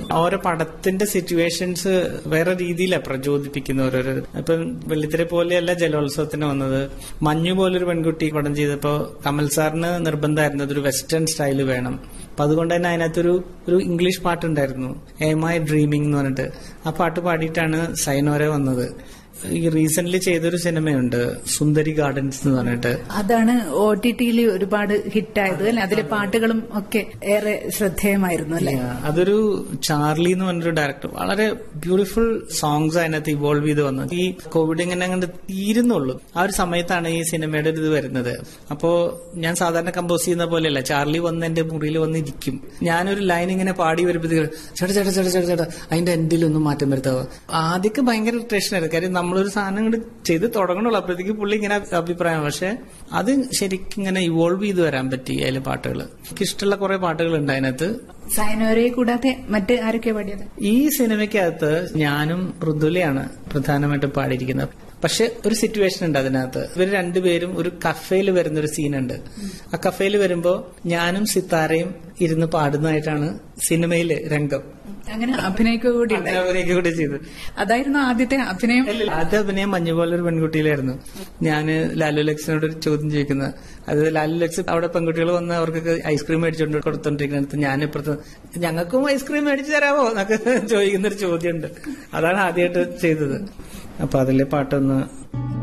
ഓരോ പടത്തിന്റെ സിറ്റുവേഷൻസ് വേറെ രീതിയിലാണ് പ്രചോദിപ്പിക്കുന്ന ഓരോരോ ഇപ്പം വെള്ളിത്തിര പോലെയല്ല ജലോത്സവത്തിന് വന്നത് മഞ്ഞു പോലൊരു പെൺകുട്ടി പടം ചെയ്തപ്പോ കമൽ സാറിന് നിർബന്ധമായിരുന്നു അതൊരു വെസ്റ്റേൺ സ്റ്റൈൽ വേണം അപ്പൊ അതുകൊണ്ട് തന്നെ അതിനകത്തൊരു ഒരു ഇംഗ്ലീഷ് പാട്ടുണ്ടായിരുന്നു എം ഐ ഡ്രീമിംഗ് എന്ന് പറഞ്ഞിട്ട് ആ പാട്ട് പാടിയിട്ടാണ് സൈനോര വന്നത് ഈ റീസെന്റ് ചെയ്തൊരു സിനിമയുണ്ട് സുന്ദരി ഗാർഡൻസ് എന്ന് പറഞ്ഞിട്ട് അതാണ് ഒ ടി ടിയിൽ ഒരുപാട് ഹിറ്റായത് അല്ലെ അതിലെ പാട്ടുകളും ഒക്കെ ഏറെ ശ്രദ്ധേയമായിരുന്നു അല്ലെ Yeah, അതൊരു ചാർലി എന്ന് പറഞ്ഞൊരു ഡയറക്ടർ വളരെ ബ്യൂട്ടിഫുൾ സോങ്സ് അതിനകത്ത് ഇവോൾവ് ചെയ്ത് വന്നത് ഈ കോവിഡ് ഇങ്ങനെ അങ്ങോട്ട് തീരുന്നുള്ളൂ ആ ഒരു സമയത്താണ് ഈ സിനിമയുടെ ഒരു ഇത് വരുന്നത് അപ്പോ ഞാൻ സാധാരണ കമ്പോസ് ചെയ്യുന്ന പോലെയല്ല ചാർലി വന്ന് എന്റെ മുറിയിൽ വന്ന് ഇരിക്കും ഞാനൊരു ലൈൻ ഇങ്ങനെ പാടി വരുമ്പോഴത്തേക്ക് ചേട്ടാ ചേട്ടാ ചേട്ടാ ചേട്ടാ ചേട്ടാ അതിന്റെ എൻഡിലൊന്നും മാറ്റം വരുത്താവോ ആദ്യമൊക്കെ ഭയങ്കര ഇറിറ്റേഷൻ ആയിരുന്നു കാര്യം നമ്മളൊരു സാധനം ഇങ്ങോട്ട് ചെയ്ത് തുടങ്ങണുള്ളൂ അപ്പോഴത്തേക്ക് പുള്ളി ഇങ്ങനെ അഭിപ്രായം പക്ഷെ അത് ശരിക്കും ഇങ്ങനെ ഇവോൾവ് ചെയ്ത് വരാൻ പറ്റി അതിലെ പാട്ടുകൾ എനിക്ക് ഇഷ്ടമുള്ള കുറെ പാട്ടുകളുണ്ട് അതിനകത്ത് സൈനോരയെ കൂടാതെ മറ്റ് ആരൊക്കെ പാടിയത് ഈ സിനിമയ്ക്കകത്ത് ഞാനും മൃദുലയാണ് പ്രധാനമായിട്ടും പാടിയിരിക്കുന്നത് പക്ഷെ ഒരു സിറ്റുവേഷൻ ഉണ്ട് അതിനകത്ത് ഇവർ രണ്ടുപേരും ഒരു കഫേയിൽ വരുന്ന ഒരു സീനുണ്ട് ആ കഫേയിൽ വരുമ്പോ ഞാനും സിത്താരയും ഇരുന്ന് പാടുന്നതായിട്ടാണ് സിനിമയിലെ രംഗം അങ്ങനെ അഭിനയിക്കുക കൂടി ഉണ്ടായി. അവരെയൊക്കെ കൂടി ചെയ്തു അതായിരുന്നു ആദ്യത്തെ അഭിനയം അത് അഭിനയം മഞ്ഞു പോലൊരു പെൺകുട്ടിയിലായിരുന്നു ഞാന് ലാലു ലക്സിനോട് ഒരു ചോദ്യം ചോദിക്കുന്നത് അത് ലാലു ലക്സ് അവിടെ പെൺകുട്ടികൾ വന്ന് അവർക്കൊക്കെ ഐസ്ക്രീം മേടിച്ചുകൊണ്ട് കൊടുത്തോണ്ടിരിക്കുന്നിടത്ത് ഞാനിപ്പുറത്ത് ഞങ്ങൾക്കും ഐസ്ക്രീം മേടിച്ചു തരാമോ എന്നൊക്കെ ചോദിക്കുന്ന ഒരു ചോദ്യമുണ്ട് അതാണ് ആദ്യമായിട്ട് ചെയ്തത് അപ്പൊ അതിലെ പാട്ടൊന്ന്